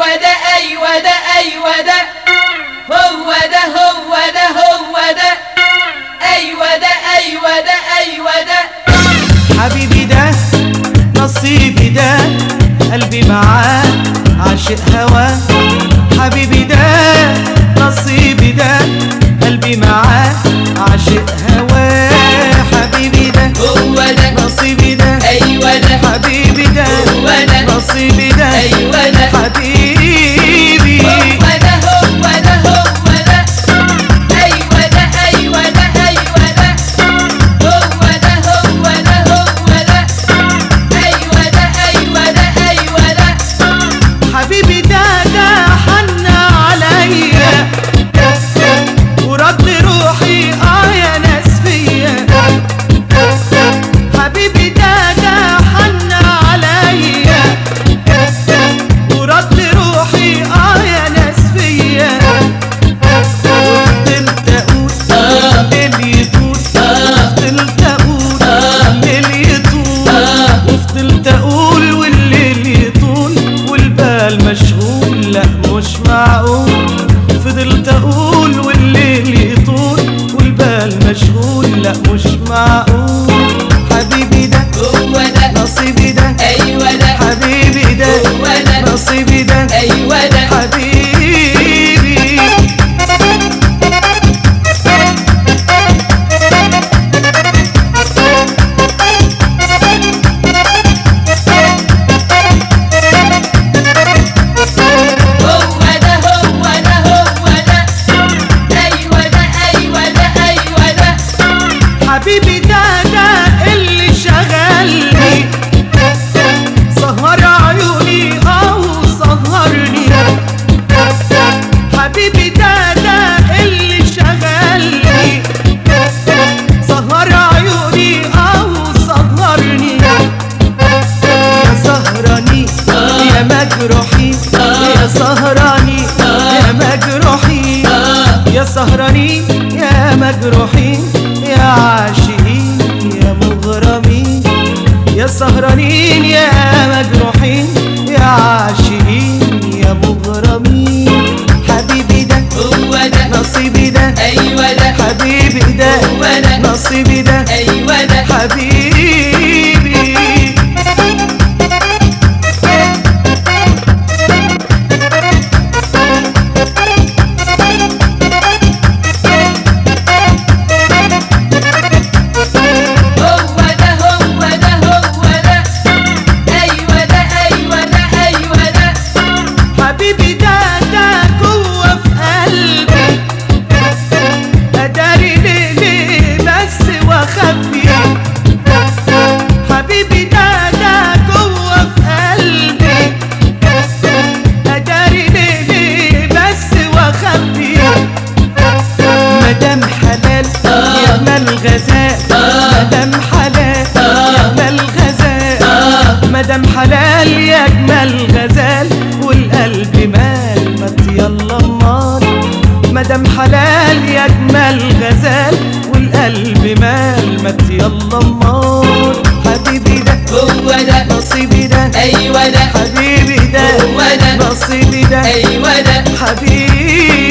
ايوه ده ايوه ده ايوه ده هو ده هو ده هو ده ايوه ده ايوه ده ايوه ده حبيبي ده نصيبي ده قلبي معاه عاشق هواه حبيبي ده نصيبي ده قلبي معاه عاشق هواه حبيبي ده هو ده نصيبي ده ايوه ده حبيبي ده هو ده نصيبي ده ايوه ده حبيبي هو ده هو ده هو ده ايوه ده ايوه ده ايوه ده هو ده هو ده هو ده ايوه ده ايوه ده ايوه ده حبيبي ده ده حن عليا ورد روحي اه يا ناس فيا حبيبي ده ده حن عليا ورد روحي اه يا ناس فيا وفضلت اقول اللي يطول فضلت اقول اللي يطول وفضلت اقول والليل يطول والبال مشغول لا مش معقول فضلت اقول والليل يطول والبال مشغول لا مش معقول حبيبي ده هو ده نصيبي ده ايوه ده حبيبي ده هو ده نصيبي ده ايوه ده حبيبي هو ده هو ده هو ده ايوه ده ايوه ده ايوه ده حبيبي ده ده اللي شغلني سهر عيوني او سهرني حبيبي ده ده اللي شغلني سهر عيوني او سهرني يا سهراني يا مجروحي يا سهراني يا مجروحي يا سهرانين يا مجروحين يا عاشقين يا مغرمين يا سهرانين يا مجروحين يا عاشقين يا مغرمين حبيبي ده هو ده نصيبي ده ايوه ده حبيبي ده هو ده نصيبي ده ايوه ده حبيبي هو ده هو ده هو ده ايوه ده ايوه ده ايوه ده حبيبي ده ده جوه في قلبي اداري ليه ليه بس واخبي حبيبي ده ده جوه في قلبي اداري ليه ليه بس واخبي مدام حلال يا مال غزال مدام حلال يا مال غزال مدام حلال يا اجمل غزال والقلب مال ما يلا امال مدام حلال يا اجمل غزال والقلب مال ما يلا امال حبيبي ده هو ده نصيبي ده ايوه ده حبيبي ده هو ده نصيبي ده ايوه ده حبيبي